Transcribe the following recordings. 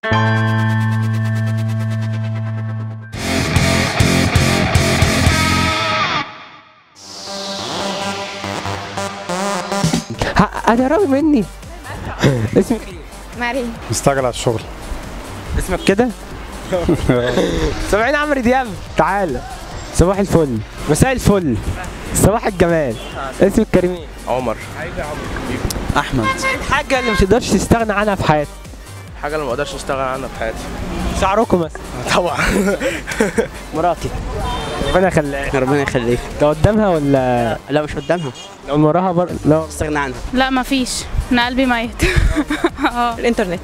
ه- انا راوي مني اسمك مريم مستعجل على الشغل اسمك كده سامعين عمرو دياب تعال صباح الفل مساء الفل صباح الجمال اسمك كريم ايه؟ عمر احمد الحاجة اللي مش تقدرش تستغنى عنها في حياتك حاجه اللي ما اقدرش اشتغل عنها في حياتي شعركم مثلا طبعا مراتي ربنا يخليها ربنا يخليك ده قدامها ولا لا مش قدامها لو من وراها بر... لا استغنى عنها لا ما فيش انا قلبي ميت الانترنت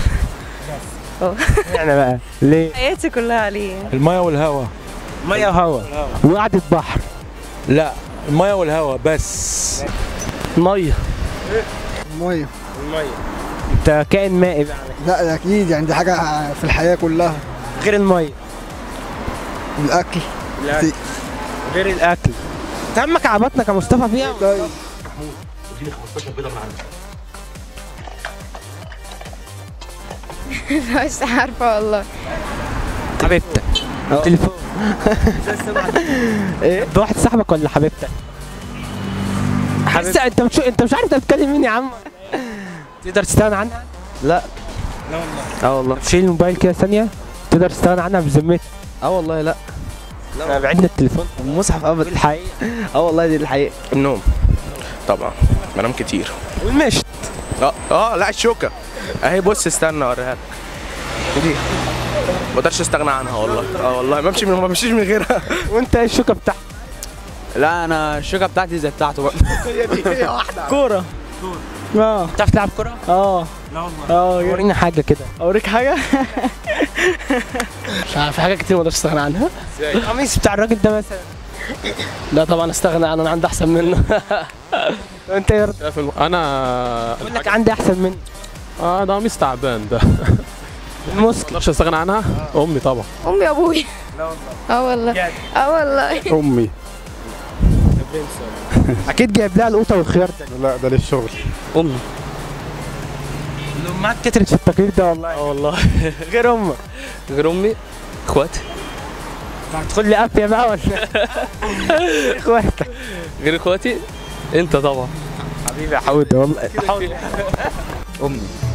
يعني بقى ليه؟ حياتي كلها عليه المية والهواء ميه وهوا وقعدة بحر لا المية والهواء بس ميه ميه انت كائن مائي بقى لا ده اكيد يعني دي حاجه في الحياه كلها غير الميه الاكل غير الاكل تهمك على بطنك يا مصطفى فيها طيب مش عارفه والله حبيبتك تليفون ايه ده واحد صاحبك ولا حبيبتك حبيبتك انت مش انت مش عارف انت بتتكلم مين يا عم تقدر تستغنى عنها لا اه والله شيل الموبايل كده ثانيه تقدر تستغنى عنها بذمتك اه والله لا انا بعدنا التليفون المصحف ابدا الحقيقه اه والله دي الحقيقه النوم طبعا بنام كتير والمشط اه اه لا الشوكه اهي بص استنى اوريها لك دي ما اقدرش استغنى عنها والله اه والله ما بمشي من ما بمشيش من غيرها وانت ايه الشوكه بتاعتك لا انا الشوكه بتاعتي زي بتاعته بقى كوره اه بتعرف تلعب كره اه اه ورينا حاجه كده اوريك حاجه مش عارف في حاجات كتير ما اقدرش استغنى عنها القميص بتاع الراجل ده مثلا لا طبعا استغنى عنه انا عندي احسن منه انت ايه رأيك؟ شايف الم- انا بقول لك عندي احسن منه اه ده قميص تعبان ده ما المسك اقدرش استغنى عنها امي طبعا امي وابويا اه والله اه والله امي اكيد جايب لها القوطه والخيار ده لا ده للشغل امي الامهات كترت في التقرير ده والله اه والله غير امك غير امي اخواتي هتدخل لي ابيا بقى ولا اخواتك غير اخواتي انت طبعا حبيبي يا حوده والله امي